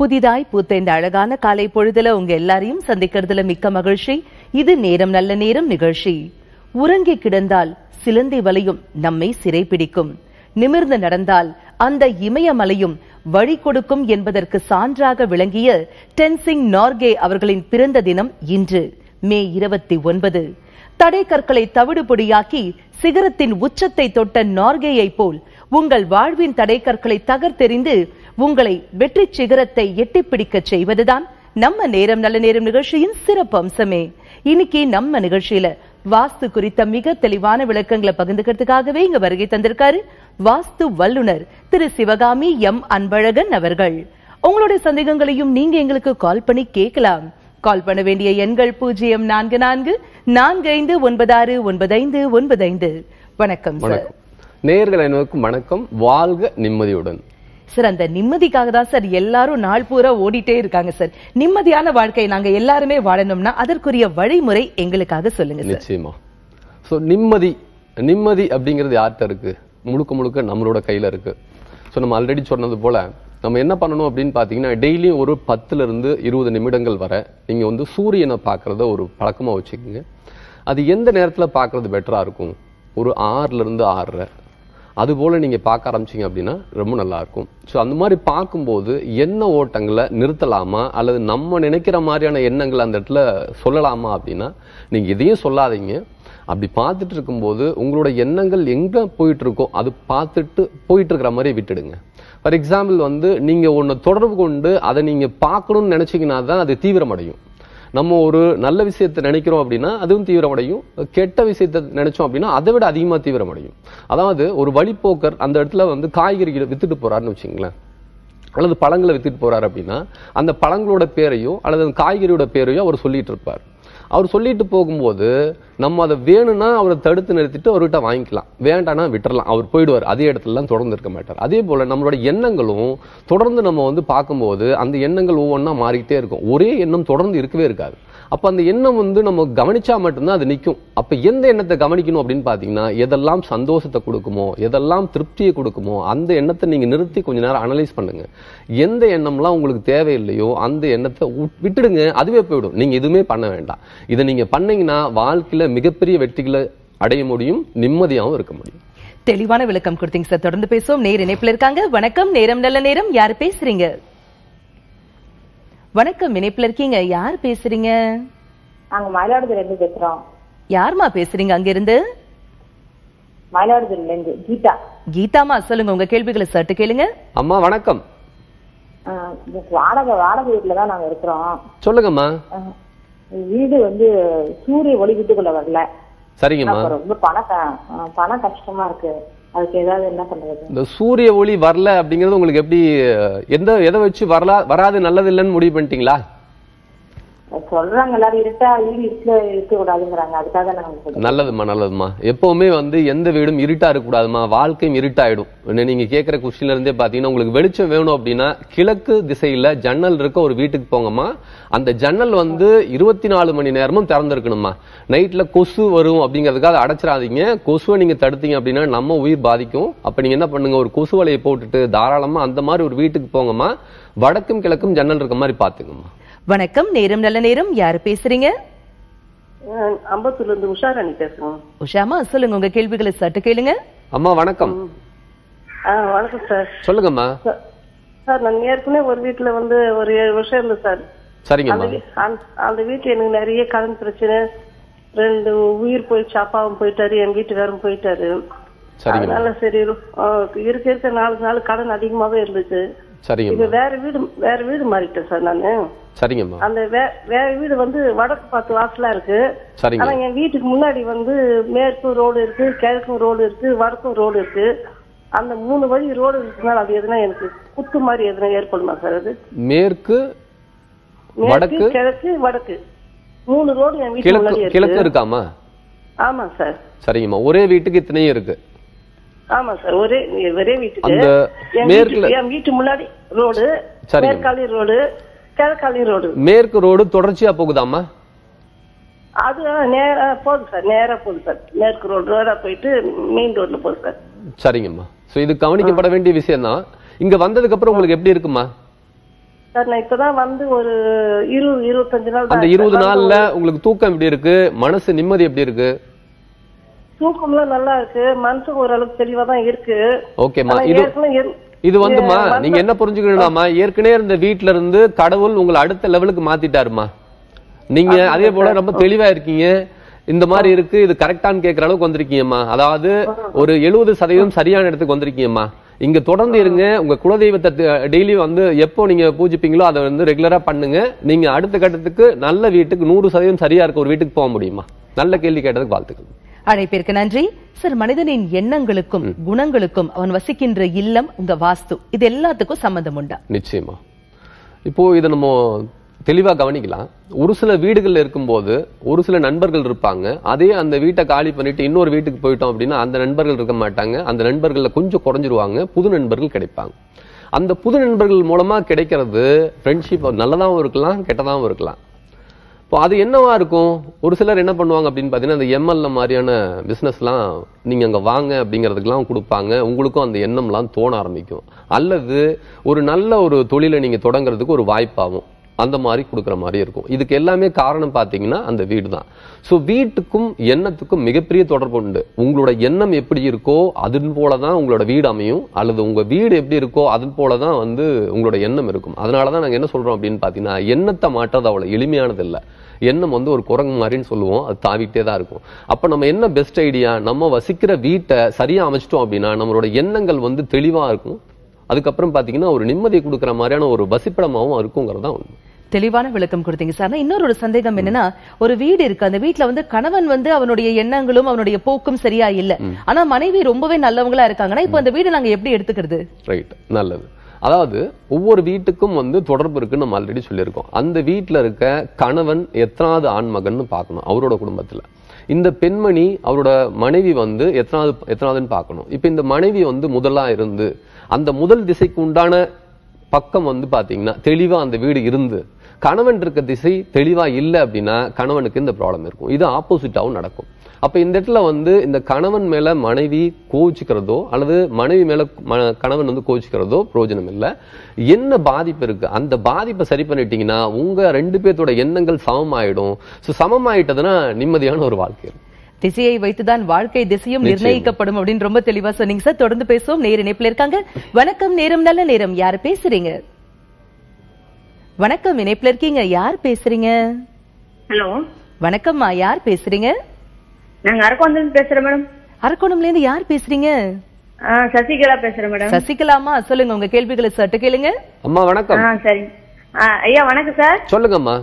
புதிதாய் பூத்த இந்த அழகான காலை பொழுதுல உங்க எல்லாரையும் சந்திக்கிறதுல மிக்க மகிழ்ச்சி இது நேரம் நல்ல நேரம் நிகழ்ச்சி உறங்கி கிடந்தால் சிலந்தி வலையும் நம்மை சிறைப்பிடிக்கும் நிமிர்ந்து நடந்தால் அந்த இமயமலையும் வழி கொடுக்கும் என்பதற்கு சான்றாக விளங்கிய டென்சிங் நார்கே அவர்களின் பிறந்த தினம் இன்று மே இருபத்தி ஒன்பது தடை கற்களை தவிடுபொடியாக்கி சிகரத்தின் உச்சத்தை தொட்ட நார்கேயை போல் உங்கள் வாழ்வின் தடை கற்களை தகர்த்தெறிந்து உங்களை வெற்றி சிகரத்தை எட்டிப்பிடிக்கச் செய்வதுதான் நம்ம நேரம் நல்ல நேரம் நிகழ்ச்சியின் சிறப்பு அம்சமே இன்னைக்கு நம்ம நிகழ்ச்சியில வாஸ்து குறித்த மிக தெளிவான விளக்கங்களை பகிர்ந்துக்கிறதுக்காகவே இங்க வருகை தந்திருக்காரு வாஸ்து வல்லுனர் திரு சிவகாமி எம் அன்பழகன் அவர்கள் உங்களுடைய சந்தேகங்களையும் நீங்க எங்களுக்கு கால் பண்ணி கேட்கலாம் கால் பண்ண வேண்டிய எண்கள் பூஜ்ஜியம் நான்கு நான்கு நான்கு ஐந்து ஒன்பது ஆறு ஒன்பது ஐந்து ஒன்பது ஐந்து வணக்கம் சார் வணக்கம் நேயர்கள் அனைவருக்கும் வணக்கம் வாழ்க நிம்மதியுடன் சார் அந்த நிம்மதிக்காக தான் சார் எல்லாரும் நாள் பூரா ஓடிட்டே இருக்காங்க சார் நிம்மதியான வாழ்க்கை நாங்க எல்லாருமே வாழணும்னா அதற்குரிய வழிமுறை எங்களுக்காக சொல்லுங்க சார் நிச்சயமா சோ நிம்மதி நிம்மதி அப்படிங்கிறது யார்கிட்ட இருக்கு முழுக்க முழுக்க நம்மளோட கையில இருக்கு சோ நம்ம ஆல்ரெடி சொன்னது போல நம்ம என்ன பண்ணணும் அப்படின்னு பாத்தீங்கன்னா டெய்லியும் ஒரு பத்துல இருந்து இருபது நிமிடங்கள் வரை நீங்க வந்து சூரியனை பார்க்கறத ஒரு பழக்கமா வச்சுக்கோங்க அது எந்த நேரத்துல பார்க்கறது பெட்டரா இருக்கும் ஒரு ஆறுல இருந்து ஆறரை அது போல நீங்க பார்க்க ஆரம்பிச்சீங்க அப்படின்னா ரொம்ப நல்லா இருக்கும் ஸோ அந்த மாதிரி பார்க்கும்போது எண்ண ஓட்டங்களை நிறுத்தலாமா அல்லது நம்ம நினைக்கிற மாதிரியான எண்ணங்களை அந்த இடத்துல சொல்லலாமா அப்படின்னா நீங்க இதையும் சொல்லாதீங்க அப்படி பார்த்துட்டு இருக்கும்போது உங்களோட எண்ணங்கள் எங்க போயிட்டு இருக்கோ அது பார்த்துட்டு போயிட்டு இருக்கிற மாதிரி விட்டுடுங்க ஃபார் எக்ஸாம்பிள் வந்து நீங்க ஒன்று தொடர்பு கொண்டு அதை நீங்க பார்க்கணும்னு நினைச்சீங்கன்னா தான் அது தீவிரமடையும் நம்ம ஒரு நல்ல விஷயத்தை நினைக்கிறோம் அப்படின்னா அதுவும் தீவிரமடையும் கெட்ட விஷயத்தை நினைச்சோம் அப்படின்னா அதை விட அதிகமா தீவிரமடையும் அதாவது ஒரு வழிப்போக்கர் அந்த இடத்துல வந்து காய்கறிகளை வித்துட்டு போறாருன்னு வச்சுங்களேன் அல்லது பழங்களை வித்துட்டு போறாரு அப்படின்னா அந்த பழங்களோட பேரையும் அல்லது அந்த காய்கறியோட பேரையும் அவர் சொல்லிட்டு இருப்பார் அவர் சொல்லிட்டு போகும்போது நம்ம அதை வேணும்னா அவரை தடுத்து நிறுத்திட்டு அவர்கிட்ட வாங்கிக்கலாம் வேண்டாம்னா விட்டுறலாம் அவர் போயிடுவார் அதே இடத்துலலாம் தொடர்ந்து இருக்க மாட்டார் அதே போல நம்மளோட எண்ணங்களும் தொடர்ந்து நம்ம வந்து பார்க்கும்போது அந்த எண்ணங்கள் ஒவ்வொன்றா மாறிக்கிட்டே இருக்கும் ஒரே எண்ணம் தொடர்ந்து இருக்கவே இருக்காது அப்ப அந்த எண்ணம் வந்து நம்ம கவனிச்சா மட்டும்தான் அது நிற்கும் அப்ப எந்த எண்ணத்தை கவனிக்கணும் அப்படின்னு பாத்தீங்கன்னா எதெல்லாம் சந்தோஷத்தை கொடுக்குமோ எதெல்லாம் திருப்தியை கொடுக்குமோ அந்த எண்ணத்தை நீங்க நிறுத்தி கொஞ்ச நேரம் அனலைஸ் பண்ணுங்க எந்த எண்ணம்லாம் உங்களுக்கு தேவையில்லையோ அந்த எண்ணத்தை உட்- விட்டுடுங்க அதுவே போயிடும் நீங்க எதுவுமே பண்ண வேண்டாம் இதை நீங்க பண்ணீங்கன்னா வாழ்க்கையில மிகப்பெரிய வெற்றிகளை அடைய முடியும் நிம்மதியாகவும் இருக்க முடியும் தெளிவான விளக்கம் கொடுத்தீங்க சார் தொடர்ந்து பேசுவோம் நேர் இணைப்புல இருக்காங்க வணக்கம் நேரம் நல்ல நேரம் யார் பேசுறீங்க வணக்கம் இணைப்புல இருக்கீங்க யார் பேசுறீங்க நாங்க மயிலாடுதுறையில இருந்து பேசுறோம் யாருமா பேசுறீங்க அங்க இருந்து மயிலாடுதுறையில இருந்து கீதா கீதாமா சொல்லுங்க உங்க கேள்விகளை சட்டு கேளுங்க அம்மா வணக்கம் ஆஹ் இந்த வாடகை வாடகை வீட்டுல தான் நாங்க இருக்கிறோம் சொல்லுங்கம்மா ஆஹ் வீடு வந்து சூரிய ஒளி வீட்டுக்குள்ள வரல சரிங்கம்மா அப்ப ரொம்ப பண க- ஆஹ் பண கஷ்டமா இருக்கு அதுக்கு ஏதாவது என்ன பண்றது இந்த சூரிய ஒளி வரல அப்படிங்கிறது உங்களுக்கு எப்படி அஹ், எந்த எதை வச்சு வரலா வராது நல்லது இல்லைன்னு முடிவு பண்ணிட்டீங்களா சொல்றாங்க எல்லாரும் இருட்டா வீடு இருட்டுல இருக்க கூடாதுங்கிறாங்க அதுக்காக நாங்க சொல்றோம். நல்லதும்மா நல்லதும்மா எப்பவுமே வந்து எந்த வீடும் இருட்டா இருக்கக்கூடாதும்மா வாழ்க்கையும் இருட்டாயிடும் என்ன நீங்க கேட்கிற கொஸ்டின்ல இருந்தே பாத்தீங்கன்னா உங்களுக்கு வெளிச்சம் வேணும் அப்படின்னா கிழக்கு திசையில ஜன்னல் இருக்க ஒரு வீட்டுக்கு போங்கம்மா அந்த ஜன்னல் வந்து இருபத்தி நாலு மணி நேரமும் திறந்திருக்கணும்மா நைட்ல கொசு வரும் அப்படிங்கிறதுக்காக அடைச்சிடாதீங்க கொசுவை நீங்க தடுத்தீங்க அப்படின்னா நம்ம உயிர் பாதிக்கும் அப்ப நீங்க என்ன பண்ணுங்க ஒரு கொசு வலையை போட்டுட்டு தாராளமா அந்த மாதிரி ஒரு வீட்டுக்கு போங்கம்மா வடக்கும் கிழக்கும் ஜன்னல் இருக்க மாதிரி பாத்துங்கம்மா வணக்கம் நேரம் நல்ல நேரம் யார் பேசுறீங்க அம்பத்தூர்ல இருந்து உஷாராணி பேசுறோம் உஷாமா சொல்லுங்க உங்க கேள்விகளை சட்டு கேளுங்க அம்மா வணக்கம் ஆ வணக்கம் சார் சொல்லுங்கம்மா சார், சார் நான் ஏற்கனவே ஒரு வீட்டுல வந்து ஒரு ஏழு வருஷம் இருந்தேன் சார் அந்த சரிங்கம்மா வீ- அந்த- அந்த வீட்டுல எனக்கு நிறைய கடன் பிரச்சனை ரெண்டு உயிர் போயிடுச்சு அப்பாவும் போயிட்டாரு என் வீட்டுக்காரும் போயிட்டாரு சரிங்கம்மா அதனால சரி ஆ, இருக்க இருக்க நாளுக்கு நாள் கடன் அதிகமாவே இருந்துச்சு இப்ப சரிங்கம்மா வேற வீடு வேற வீடு மாறிட்டேன் சார் நானு சரிங்கம்மா அந்த வே- வேற வீடு வந்து வடக்கு பார்த்து வாசலா இருக்கு சரிங்க ஆனா என் வீட்டுக்கு முன்னாடி வந்து மேற்கும் ரோடு இருக்கு கிழக்கும் ரோடு இருக்கு வடக்கும் ரோடு இருக்கு அந்த மூணு வழி ரோடு இருக்கனால அது எதுனா எனக்கு குத்து மாதிரி எதுனா ஏற்படுமா சார் அது மேற்கு மேற்கு வடக்கு கிழக்கு வடக்கு மூணு ரோடு என் வீட்டுக்கு கிழக்கு முன்னாடி கிழக்கு இருக்கு இருக்காமா ஆமா சார் சரிங்கம்மா ஒரே வீட்டுக்கு இத்தனையும் இருக்கு ஆமா சார் ஒரே ஒரே வீட்டுக்கு அந்த என் மேற்குல- வீட்டு- என் வீட்டு முன்னாடி ரோடு சரிங்க. மேற்காலி ரோடு கிழக்காலி ரோடு மேற்கு ரோடு தொடர்ச்சியா போகுதாம்மா அது நேரா போகுது சார் நேரா போகுது சார் மேற்கு ரோடு ரோடா போயிட்டு மெயின் ரோட்ல போகுது சார் சரிங்கம்மா சோ இது கவனிக்கப்பட வேண்டிய விஷயம் தான் இங்க வந்ததுக்கு அப்புறம் உங்களுக்கு எப்படி இருக்குமா சார் நான் இப்பதான் வந்து ஒரு இருபது இருபத்தஞ்சு நாள் அந்த தான் இருபது வந்து நாள்ல உங்களுக்கு தூக்கம் எப்படி இருக்கு மனசு நிம்மதி எப்படி இருக்கு தூக்கம்லாம் நல்லா இருக்கு மனசுக்கு ஓரளவுக்கு தெளிவா தான் இருக்கு ஓகேம்மா ஆனா இது ஏற்கனவே இரு- இது வந்துமா ஏ, வந்து- நீங்க என்ன புரிஞ்சுக்கணும்னாமா ஏற்கனவே இருந்த வீட்ல இருந்து கடவுள் உங்களை அடுத்த லெவலுக்கு மாத்திட்டாருமா நீங்க அதே போல ரொம்ப தெளிவா இருக்கீங்க இந்த மாதிரி இருக்கு இது கரெக்டான்னு கேக்குற அளவுக்கு வந்திருக்கீங்கம்மா அதாவது ஒரு எழுபது சதவீதம் சரியான இடத்துக்கு வந்திருக்கீங்கம்மா இங்க தொடர்ந்து இருங்க உங்க குலதெய்வத்தை டெய்லி வந்து எப்போ நீங்க பூஜிப்பீங்களோ அதை வந்து ரெகுலரா பண்ணுங்க நீங்க அடுத்த கட்டத்துக்கு நல்ல வீட்டுக்கு நூறு சதவீதம் சரியா இருக்க ஒரு வீட்டுக்கு போக முடியுமா நல்ல கேள்வி கேட்டதுக்கு வாழ்த்துக்கள் அழைப்பிற்கு நன்றி சார் மனிதனின் எண்ணங்களுக்கும் குணங்களுக்கும் அவன் வசிக்கின்ற இல்லம் உங்க வாஸ்து இது எல்லாத்துக்கும் சம்பந்தம் உண்டா நிச்சயமா இப்போ இதை நம்ம தெளிவா கவனிக்கலாம் ஒரு சில வீடுகள்ல இருக்கும்போது ஒரு சில நண்பர்கள் இருப்பாங்க அதே அந்த வீட்டை காலி பண்ணிட்டு இன்னொரு வீட்டுக்கு போயிட்டோம் அப்படின்னா அந்த நண்பர்கள் இருக்க மாட்டாங்க அந்த நண்பர்கள்ல கொஞ்சம் குறைஞ்சிருவாங்க புது நண்பர்கள் கிடைப்பாங்க அந்த புது நண்பர்கள் மூலமா கிடைக்கிறது ஃப்ரெண்ட்ஷிப் நல்லதாகவும் இருக்கலாம் கெட்டதாகவும் இருக்கலாம் இப்போ அது என்னவா இருக்கும் ஒரு சிலர் என்ன பண்ணுவாங்க அப்படின்னு பார்த்தீங்கன்னா அந்த எம்எல்ஏ மாதிரியான பிஸ்னஸ்லாம் நீங்கள் அங்கே வாங்க அப்படிங்கிறதுக்கெல்லாம் கொடுப்பாங்க உங்களுக்கும் அந்த எண்ணம்லாம் தோண ஆரம்பிக்கும் அல்லது ஒரு நல்ல ஒரு தொழிலை நீங்கள் தொடங்குறதுக்கு ஒரு வாய்ப்பாகும் அந்த மாதிரி கொடுக்குற மாதிரி இருக்கும் இதுக்கு எல்லாமே காரணம் பார்த்தீங்கன்னா அந்த வீடு தான் ஸோ வீட்டுக்கும் எண்ணத்துக்கும் மிகப்பெரிய தொடர்பு உண்டு உங்களோட எண்ணம் எப்படி இருக்கோ அதன் போல தான் உங்களோட வீடு அமையும் அல்லது உங்க வீடு எப்படி இருக்கோ அதன் போல தான் வந்து உங்களோட எண்ணம் இருக்கும் அதனால தான் நாங்கள் என்ன சொல்றோம் அப்படின்னு பார்த்தீங்கன்னா எண்ணத்தை மாற்றுறது அவ்வளோ எளிமையானது இல்லை எண்ணம் வந்து ஒரு குரங்கு மாதிரின்னு சொல்லுவோம் அது தாவிட்டே தான் இருக்கும் அப்போ நம்ம என்ன பெஸ்ட் ஐடியா நம்ம வசிக்கிற வீட்டை சரியா அமைச்சிட்டோம் அப்படின்னா நம்மளோட எண்ணங்கள் வந்து தெளிவா இருக்கும் அதுக்கப்புறம் பார்த்தீங்கன்னா ஒரு நிம்மதியை கொடுக்குற மாதிரியான ஒரு வசிப்பிடமாகவும் இருக்குங்கிறது தான் உண்மை தெளிவான விளக்கம் கொடுத்தீங்க சார் ஆனா இன்னொரு ஒரு சந்தேகம் என்னன்னா ஒரு வீடு இருக்கு அந்த வீட்ல வந்து கணவன் வந்து அவனுடைய எண்ணங்களும் அவனுடைய போக்கும் சரியா இல்ல ஆனா மனைவி ரொம்பவே நல்லவங்களா இருக்காங்கன்னா இப்போ அந்த வீடு நாங்க எப்படி எடுத்துக்கிறது ரைட் நல்லது அதாவது ஒவ்வொரு வீட்டுக்கும் வந்து தொடர்பு இருக்குன்னு நம்ம ஆல்ரெடி சொல்லியிருக்கோம் அந்த வீட்டில் இருக்க கணவன் எத்தனாவது ஆண்மகன்னு பார்க்கணும் அவரோட குடும்பத்தில் இந்த பெண்மணி அவரோட மனைவி வந்து எத்தனாவது எத்தனாவதுன்னு பார்க்கணும் இப்போ இந்த மனைவி வந்து முதலா இருந்து அந்த முதல் திசைக்கு உண்டான பக்கம் வந்து பாத்தீங்கன்னா தெளிவா அந்த வீடு இருந்து கணவன் இருக்க திசை தெளிவா இல்லை அப்படின்னா கணவனுக்கு இந்த ப்ராப்ளம் இருக்கும் இது ஆப்போசிட்டாவும் நடக்கும் அப்ப இந்த இடத்துல வந்து இந்த கணவன் மேல மனைவி கோவிச்சுக்கிறதோ அல்லது மனைவி மேல ம- கணவன் வந்து கோவிச்சுக்கிறதோ பிரயோஜனம் இல்லை என்ன பாதிப்பு இருக்கு அந்த பாதிப்பை சரி பண்ணிட்டீங்கன்னா உங்க ரெண்டு பேர்த்தோட எண்ணங்கள் சமமாயிடும் ஸோ சமமாயிட்டதுன்னா நிம்மதியான ஒரு வாழ்க்கை இருக்கும் திசையை வைத்துதான் வாழ்க்கை திசையும் நிச்சயமா. நிர்ணயிக்கப்படும் அப்படின்னு ரொம்ப தெளிவா சொன்னீங்க சார் தொடர்ந்து பேசுவோம் நேர இணைப்புல இருக்காங்க வணக்கம் நேரம் நல்ல நேரம் யார் பேசுறீங்க வணக்கம் இணைப்புல இருக்கீங்க யார் பேசுறீங்க ஹலோ வணக்கம்மா யார் பேசுறீங்க நாங்க அரக்கோந்திலிருந்து பேசுறேன் மேடம் அரக்கோணம்ல இருந்து யார் பேசுறீங்க ஆ, சசிகலா பேசுறேன் மேடம் சசிகலாமா சொல்லுங்க உங்க கேள்விகளை சட்டு கேளுங்க அம்மா வணக்கம் ஆ சரி ஆ, ஐயா வணக்கம் சார் சொல்லுங்கம்மா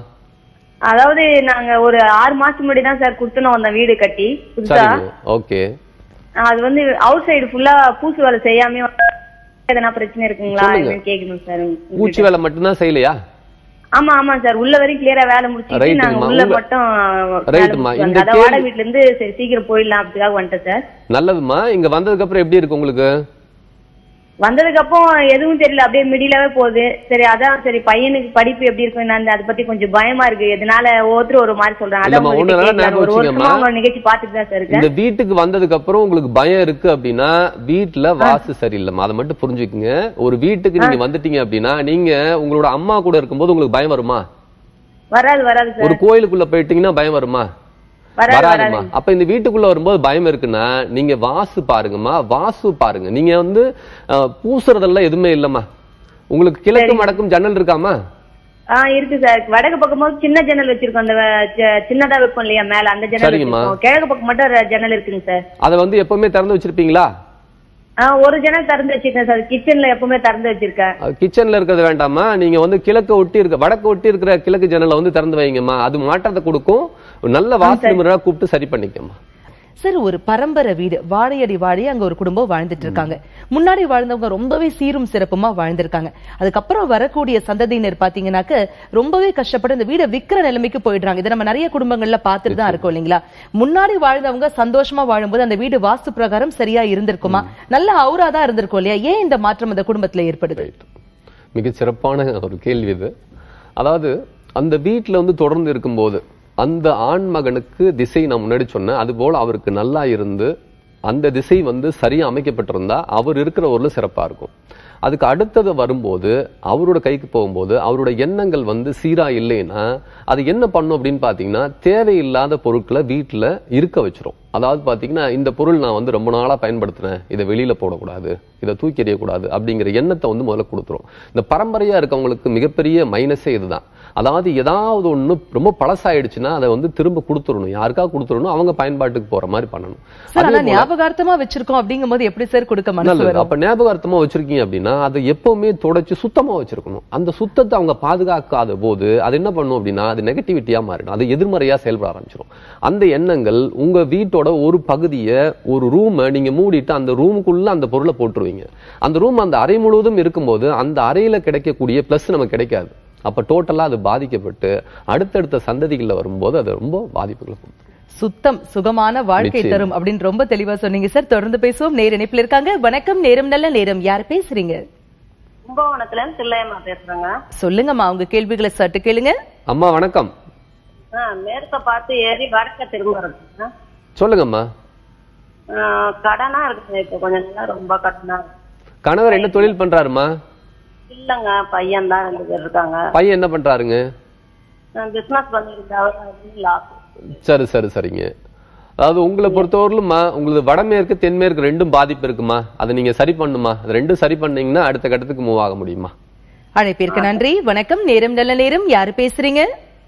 அதாவது நாங்க ஒரு ஆறு மாசம் முன்னாடி தான் சார் குடுத்துனோம் அந்த வீடு கட்டி புதுசா சரிங்க ஓகே ஆ, அது வந்து அவுட் சைடு ஃபுல்லா பூசு வேலை செய்யாம எதனா பிரச்சனை இருக்குங்களா சொல்லுங்க. என்னன்னு கேட்கணும் சார் உங்ககிட்ட. பூச்சி வேலை மட்டும்தான் செய்யலையா ஆமா ஆமா சார் உள்ள வரைக்கும் கிளியரா வேலை முடிச்சிட்டு ரைட்டுங்கம்மா. நாங்க உள்ள உங்க- மட்டும் வேலை ரைட்டும்மா. முடிச்சிட்டு இந்த வந்தோம். அதான் வாடகை கேள்வி- வீட்ல இருந்து சரி சீக்கிரம் போயிடலாம் அப்படிக்காக வந்துட்டேன் சார் நல்லதும்மா இங்க வந்ததுக்கு அப்புறம் எப்படி இருக்கு உங்களுக்கு வந்ததுக்கு அப்புறம் எதுவும் தெரியல அப்படியே மிடிலாவே போகுது சரி அதான் சரி பையனுக்கு படிப்பு எப்படி இருக்கும் என்னன்னு அதை பத்தி கொஞ்சம் பயமா இருக்கு இதனால ஒவ்வொருத்தர் ஒரு மாதிரி சொல்றாங்க அதான் இல்லம்மா, உங்ககிட்ட ஒண்ணு நல்லா கேட்கலாம். ஒரு ஞாபகம் வருஷமா வச்சுக்கம்மா. உங்க நிகழ்ச்சி பார்த்துட்டு தான் சார் இருக்கேன் இந்த வீட்டுக்கு வந்ததுக்கு அப்புறம் உங்களுக்கு பயம் இருக்கு அப்படின்னா வீட்டுல வாசு சரியில்லைம்மா அதை மட்டும் புரிஞ்சுக்குங்க ஒரு வீட்டுக்கு நீங்க வந்துட்டீங்க அப்படின்னா நீங்க உங்களோட அம்மா கூட இருக்கும்போது உங்களுக்கு பயம் வருமா வராது வராது ஒரு சார் கோயிலுக்குள்ள போயிட்டீங்கன்னா பயம் வருமா வராது வராதுமா வராது அப்ப இந்த வீட்டுக்குள்ள வரும்போது பயம் இருக்குன்னா நீங்க வாசு பாருங்கம்மா வாசு பாருங்க நீங்க வந்து அஹ், பூசுறதெல்லாம் எதுவுமே இல்லம்மா உங்களுக்கு கிழக்கும் வடக்கும் ஜன்னல் இருக்காமா ஆ இருக்கு சார் வடக்கு பக்கமும் சின்ன ஜன்னல் வச்சிருக்கோம் அந்த வ- சி- சின்னதா வைப்போம் இல்லையா மேல அந்த ஜன்னல் சரிங்கம்மா. வச்சிருக்கோம் கிழக்கு பக்கம் மட்டும் ஒரு ஜன்னல் இருக்குங்க சார் அதை வந்து எப்பவுமே திறந்து வச்சிருப்பீங்களா ஆ ஒரு ஜன்னல் திறந்து வச்சிருக்கேன் சார் கிச்சன்ல எப்பவுமே திறந்து வச்சிருக்கேன் கிச்சன்ல இருக்கிறது வேண்டாமா நீங்க வந்து கிழக்கு ஒட்டி இருக்க வடக்கு ஒட்டி இருக்கிற கிழக்கு ஜன்னலை வந்து திறந்து வைங்கம்மா அது மாற்றத்தை கொடுக்கும் ஒரு நல்ல வாசல் முறையா கூப்பிட்டு சரி பண்ணிக்கம்மா சார் ஒரு பரம்பரை வீடு வாழையடி வாழி அங்க ஒரு குடும்பம் வாழ்ந்துட்டு இருக்காங்க முன்னாடி வாழ்ந்தவங்க ரொம்பவே சீரும் சிறப்புமா வாழ்ந்திருக்காங்க அதுக்கப்புறம் வரக்கூடிய சந்ததியினர் பாத்தீங்கன்னாக்க ரொம்பவே கஷ்டப்பட்டு இந்த வீடை விக்கிற நிலைமைக்கு போயிடுறாங்க இதை நம்ம நிறைய குடும்பங்கள்ல பார்த்துட்டு தான் இருக்கோம் இல்லைங்களா முன்னாடி வாழ்ந்தவங்க சந்தோஷமா வாழும்போது அந்த வீடு வாஸ்து பிரகாரம் சரியா இருந்திருக்குமா நல்ல அவுரா தான் இருந்திருக்கும் இல்லையா ஏன் இந்த மாற்றம் அந்த குடும்பத்துல ஏற்படுது ரைட் மிக சிறப்பான ஒரு கேள்வி இது அதாவது அந்த வீட்டில் வந்து தொடர்ந்து இருக்கும்போது அந்த ஆண் மகனுக்கு திசை நான் முன்னாடி சொன்னேன் அதுபோல் அவருக்கு நல்லா இருந்து அந்த திசை வந்து சரியா அமைக்கப்பட்டிருந்தா அவர் இருக்கிற ஊர்ல சிறப்பா இருக்கும் அதுக்கு அடுத்தது வரும்போது அவரோட கைக்கு போகும்போது அவரோட எண்ணங்கள் வந்து சீரா இல்லைன்னா அது என்ன பண்ணும் அப்படின்னு பாத்தீங்கன்னா தேவையில்லாத பொருட்களை வீட்டுல இருக்க வச்சிரும் அதாவது பாத்தீங்கன்னா இந்த பொருள் நான் வந்து ரொம்ப நாளா பயன்படுத்தினேன் இதை வெளியில போடக்கூடாது இதை தூக்கி எறியக்கூடாது அப்படிங்கிற எண்ணத்தை வந்து முதல்ல கொடுத்துரும் இந்த பரம்பரையா இருக்கவங்களுக்கு மிகப்பெரிய மைனஸே இதுதான் அதாவது ஏதாவது ஒண்ணு ரொம்ப பழசாயிடுச்சுன்னா அதை வந்து திரும்ப கொடுத்துடணும் யாருக்கா கொடுத்துடணும் அவங்க பயன்பாட்டுக்கு போற மாதிரி பண்ணணும் சார் அதே ஆனா போல- ஞாபகார்த்தமா வச்சிருக்கோம் அப்படிங்கும்போது எப்படி சார் கொடுக்க மனசு நல்லது வரும் அப்ப ஞாபகார்த்தமா வச்சிருக்கீங்க அப்படின்னா அதை எப்பவுமே தொடச்சு சுத்தமா வச்சிருக்கணும் அந்த சுத்தத்தை அவங்க பாதுகாக்காத போது அது என்ன பண்ணும் அப்படின்னா அது நெகட்டிவிட்டியா மாறிடும் அது எதிர்மறையா செயல்பட ஆரம்பிச்சிடும் அந்த எண்ணங்கள் உங்க வீட்டோட ஒரு பகுதியை ஒரு ரூமை நீங்க மூடிட்டு அந்த ரூமுக்குள்ள அந்த பொருளை போட்டுருவீங்க அந்த ரூம் அந்த அறை முழுவதும் இருக்கும்போது அந்த அறையில கிடைக்கக்கூடிய பிளஸ் நமக்கு கிடைக்காது அப்ப டோட்டலா அது பாதிக்கப்பட்டு அடுத்தடுத்த சந்ததிகள்ல வரும்போது அது ரொம்ப பாதிப்புகளை கொடுக்கும் சுத்தம் சுகமான வாழ்க்கை நிச்சயம். தரும் அப்படின்னு ரொம்ப தெளிவா சொன்னீங்க சார் தொடர்ந்து பேசுவோம் நேர இணைப்புல இருக்காங்க வணக்கம் நேரம் நல்ல நேரம் யார் பேசுறீங்க கும்பகோணத்துல இருந்து தில்லையம்மா பேசுறேங்க சொல்லுங்கம்மா உங்க கேள்விகளை சட்டு கேளுங்க அம்மா வணக்கம் ஆ, மேற்க பார்த்து ஏறி வடக்க திரும்புறதுங்க சொல்லுங்கம்மா ஆ, கடனா இருக்குங்க இப்ப கொஞ்ச நாள் ரொம்ப கடனா இருக்கு. கணவர் என்ன தொழில் பண்றாருமா இல்லங்க பையன் தான் ரெண்டு பேர் இருக்காங்க பையன் என்ன பண்றாருங்க பிசினஸ் பண்ணிருக்காங்க லாஸ் சரி சரி சரிங்க அதாவது உங்களை பொறுத்தவரையிலும்மா உங்களுக்கு வடமேற்கு தென்மேற்கு ரெண்டும் பாதிப்பு இருக்குமா அதை நீங்க சரி பண்ணுமா அது ரெண்டும் சரி பண்ணீங்கன்னா அடுத்த கட்டத்துக்கு மூவ் ஆக முடியுமா அழைப்பிற்கு நன்றி வணக்கம் நேரம் நல்ல நேரம் யார் பேசுறீங்க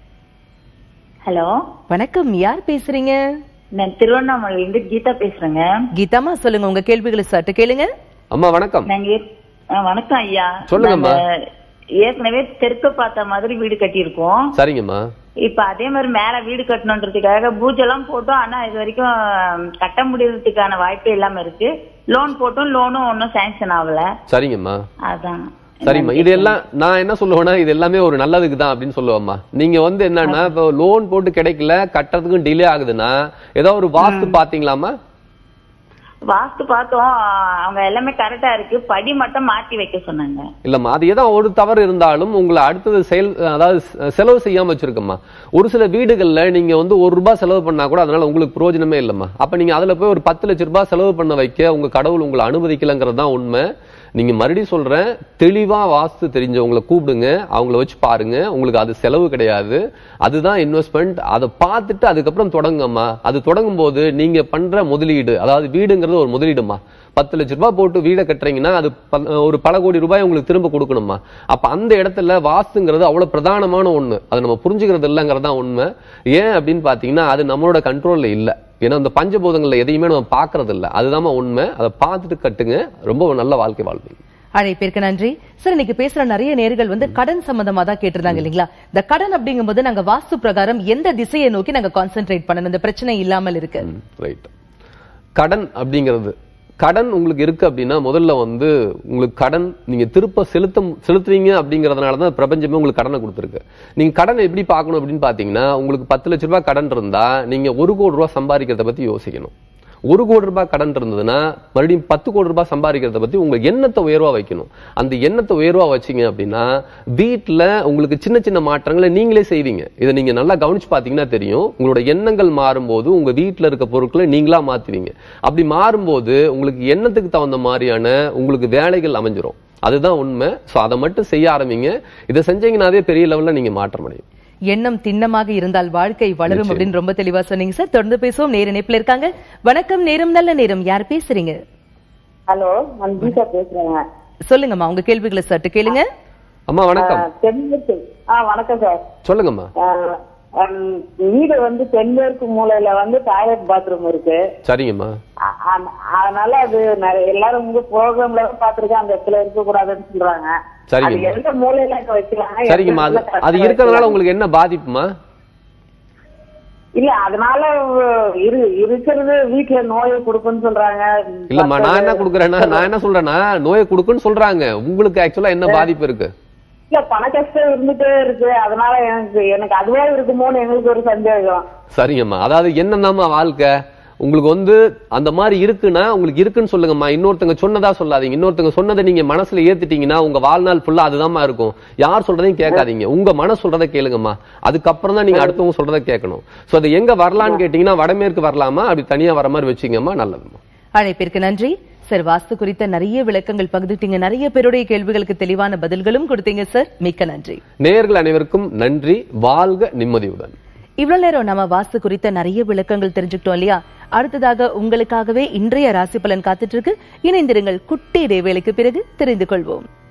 ஹலோ வணக்கம் யார் பேசுறீங்க நான் திருவண்ணாமலையில இருந்து கீதா பேசுறேங்க கீதாமா சொல்லுங்க உங்க கேள்விகளை சட்டு கேளுங்க அம்மா வணக்கம் நாங்க ஏற்- ஆ, வணக்கம் ஐயா சொல்லுங்கம்மா. நாங்க ஏற்கனவே தெற்கு பார்த்த மாதிரி வீடு கட்டியிருக்கோம் சரிங்கம்மா இப்ப அதே மாதிரி மேல வீடு கட்டணுன்றதுக்காக பூஜை எல்லாம் போட்டோம் ஆனா இது வரைக்கும் கட்ட முடியறதுக்கான வாய்ப்பே இல்லாம இருக்கு லோன் போட்டும் லோனும் ஒன்னும் சாங்ஷன் ஆகல சரிங்கம்மா அதான் சரிம்மா இது எல்லாம் நான் என்ன சொல்லுவேன்னா இது எல்லாமே ஒரு நல்லதுக்கு தான் அப்படின்னு சொல்லுவேம்மா நீங்க வந்து என்னன்னா இப்போ லோன் போட்டு கிடைக்கல கட்டுறதுக்கும் டிலே ஆகுதுன்னா ஏதோ ஒரு வாஸ்து பாத்தீங்களாமா வாஸ்து பார்த்தோம் அவங்க எல்லாமே கரெக்டா இருக்கு படி மட்டும் மாத்தி வைக்க சொன்னாங்க இல்லம்மா அது ஏதோ ஒரு தவறு இருந்தாலும் உங்களை அடுத்தது செயல் அதாவது செ- செலவு செய்யாம வச்சிருக்கம்மா ஒரு சில வீடுகள்ல நீங்க வந்து ஒரு ரூபாய் செலவு பண்ணா கூட அதனால உங்களுக்கு பிரயோஜனமே இல்லம்மா அப்ப நீங்க அதுல போய் ஒரு பத்து லட்ச ரூபாய் செலவு பண்ண வைக்க உங்க கடவுள் உங்களை அனுமதிக்கலங்கிறது தான் உண்மை நீங்க மறுபடியும் சொல்றேன் தெளிவா வாஸ்து தெரிஞ்சவங்களை கூப்பிடுங்க அவங்கள வச்சு பாருங்க உங்களுக்கு அது செலவு கிடையாது அதுதான் இன்வெஸ்ட்மெண்ட் அதை பார்த்துட்டு அதுக்கப்புறம் தொடங்குங்கம்மா அது தொடங்கும் போது நீங்க பண்ற முதலீடு அதாவது வீடுங்கிறது ஒரு முதலீடுமா பத்து லட்ச ரூபாய் போட்டு வீடை கட்டுறீங்கன்னா அது ப- ஒரு பல கோடி ரூபாய் உங்களுக்கு திரும்ப கொடுக்கணுமா அப்ப அந்த இடத்துல வாஸ்துங்கிறது அவ்வளவு பிரதானமான ஒண்ணு அது நம்ம புரிஞ்சுக்கிறது இல்லைங்கிறது தான் உண்மை ஏன் அப்படின்னு பாத்தீங்கன்னா அது நம்மளோட கண்ட்ரோல்ல இல்ல ஏன்னா அந்த பஞ்சபூதங்கள்ல எதையுமே நம்ம பாக்குறது இல்ல அதுதான் உண்மை அதை பார்த்துட்டு கட்டுங்க ரொம்ப ஒரு நல்ல வாழ்க்கை வாழ்வீங்க அழைப்பிற்கு நன்றி சார் இன்னைக்கு பேசுற நிறைய நேர்கள் வந்து கடன் சம்பந்தமா தான் கேட்டிருந்தாங்க இல்லைங்களா இந்த கடன் அப்படிங்கும்போது நாங்க வாஸ்து பிரகாரம் எந்த திசையை நோக்கி நாங்க கான்சென்ட்ரேட் பண்ணணும் இந்த பிரச்சனை இல்லாமல் இருக்கு ரைட் கடன் அப்படிங்கிறது கடன் உங்களுக்கு இருக்கு அப்படின்னா முதல்ல வந்து உங்களுக்கு கடன் நீங்க திருப்ப செலுத்த செலுத்துவீங்க அப்படிங்கறதுனால தான் பிரபஞ்சமே உங்களுக்கு கடனை கொடுத்துருக்கு நீங்க கடன் எப்படி பார்க்கணும் அப்படின்னு பாத்தீங்கன்னா உங்களுக்கு பத்து லட்ச ரூபாய் கடன் இருந்தா நீங்க ஒரு கோடி ரூபாய் சம்பாதிக்கிறத பத்தி யோசிக்கணும் ஒரு கோடி ரூபாய் கடன் இருந்ததுன்னா மறுபடியும் பத்து கோடி ரூபாய் சம்பாதிக்கிறத பத்தி உங்க எண்ணத்தை உயர்வா வைக்கணும் அந்த எண்ணத்தை உயர்வா வச்சீங்க அப்படின்னா வீட்டுல உங்களுக்கு சின்ன சின்ன மாற்றங்களை நீங்களே செய்வீங்க இதை நீங்க நல்லா கவனிச்சு பாத்தீங்கன்னா தெரியும் உங்களோட எண்ணங்கள் மாறும்போது உங்க வீட்டுல இருக்க பொருட்களை நீங்களா மாத்துவீங்க அப்படி மாறும்போது உங்களுக்கு எண்ணத்துக்கு தகுந்த மாதிரியான உங்களுக்கு வேலைகள் அமைஞ்சிரும் அதுதான் உண்மை சோ அதை மட்டும் செய்ய ஆரம்பிங்க இதை செஞ்சீங்கன்னாவே பெரிய லெவல்ல நீங்க மாற்றம் அடையும் எண்ணம் திண்ணமாக இருந்தால் வாழ்க்கை வளரும் அப்படின்னு ரொம்ப தெளிவா சொன்னீங்க சார் தொடர்ந்து பேசுவோம் நேர இணைப்புல இருக்காங்க வணக்கம் நேரம் நல்ல நேரம் யார் பேசுறீங்க ஹலோ நான் கீதா பேசுறேங்க சொல்லுங்கம்மா உங்க கேள்விகளை சட்டு கேளுங்க அம்மா வணக்கம் தென்மேற்கு ஆ வணக்கம் சார் சொல்லுங்கம்மா ஆஹ் ஹம், வீடு வந்து தென்மேற்கு மூலையில வந்து டாய்லெட் பாத்ரூம் இருக்கு சரிங்கம்மா அ- அ- அதனால அது நிறைய எல்லாரும் உங்க ப்ரோக்ராம்ல பாத்துருக்கேன் அந்த இடத்துல இருக்க கூடாதுன்னு சொல்றாங்க அது சரிங்கம்மா எந்த மூலையில அங்க வைக்கலாம் எந்த சரிங்கம்மா அது இடத்துல அது correct ஆ இருக்கிறதுனால வைக்கலாம்? உங்களுக்கு என்ன பாதிப்புமா இல்ல அதனால இரு இருக்கிறது வீட்டுல நோயை கொடுக்குன்னு சொல்றாங்க இல்லம்மா நான் என்ன கொடுக்குறேன்னா நான் என்ன சொல்றேன்னா நோயை கொடுக்குன்னு சொல்றாங்க உங்களுக்கு ஆக்சுவலா என்ன பாதிப்பு இருக்கு இல்ல பண கஷ்டம் இருந்துட்டே இருக்கு அதனால எனக்கு எனக்கு அதுவா இருக்குமோன்னு எங்களுக்கு ஒரு சந்தேகம் சரிங்கம்மா அதாவது என்னன்னாமா வாழ்க்கை உங்களுக்கு வந்து அந்த மாதிரி இருக்குன்னா உங்களுக்கு இருக்குன்னு சொல்லுங்கம்மா இன்னொருத்தங்க சொன்னதா சொல்லாதீங்க இன்னொருத்தங்க சொன்னதை நீங்க மனசுல ஏத்துட்டீங்கன்னா உங்க வாழ்நாள் ஃபுல்லா அதுதாம்மா இருக்கும் யார் சொல்றதையும் கேட்காதீங்க உங்க மனசு சொல்றதை கேளுங்கம்மா அதுக்கப்புறம் தான் நீங்க அடுத்தவங்க சொல்றதை கேட்கணும் சோ அது எங்க வரலான்னு கேட்டீங்கன்னா வடமேற்கு வரலாமா அப்படி தனியா வர மாதிரி வச்சுங்கம்மா நல்லதும்மா அழைப்பிற்கு நன்றி சார் வாஸ்து குறித்த நிறைய விளக்கங்கள் பகிர்ந்துட்டீங்க நிறைய பேருடைய கேள்விகளுக்கு தெளிவான பதில்களும் கொடுத்தீங்க சார் மிக்க நன்றி நேயர்கள் அனைவருக்கும் நன்றி வாழ்க நிம்மதியுடன் இவ்வளவு நேரம் நம்ம வாஸ்து குறித்த நிறைய விளக்கங்கள் தெரிஞ்சுக்கிட்டோம் இல்லையா அடுத்ததாக உங்களுக்காகவே இன்றைய ராசி பலன் காத்துட்டு இருக்கு இணைந்திருங்கள் குட்டி இடைவேளைக்கு பிறகு தெரிந்து கொள்வோம்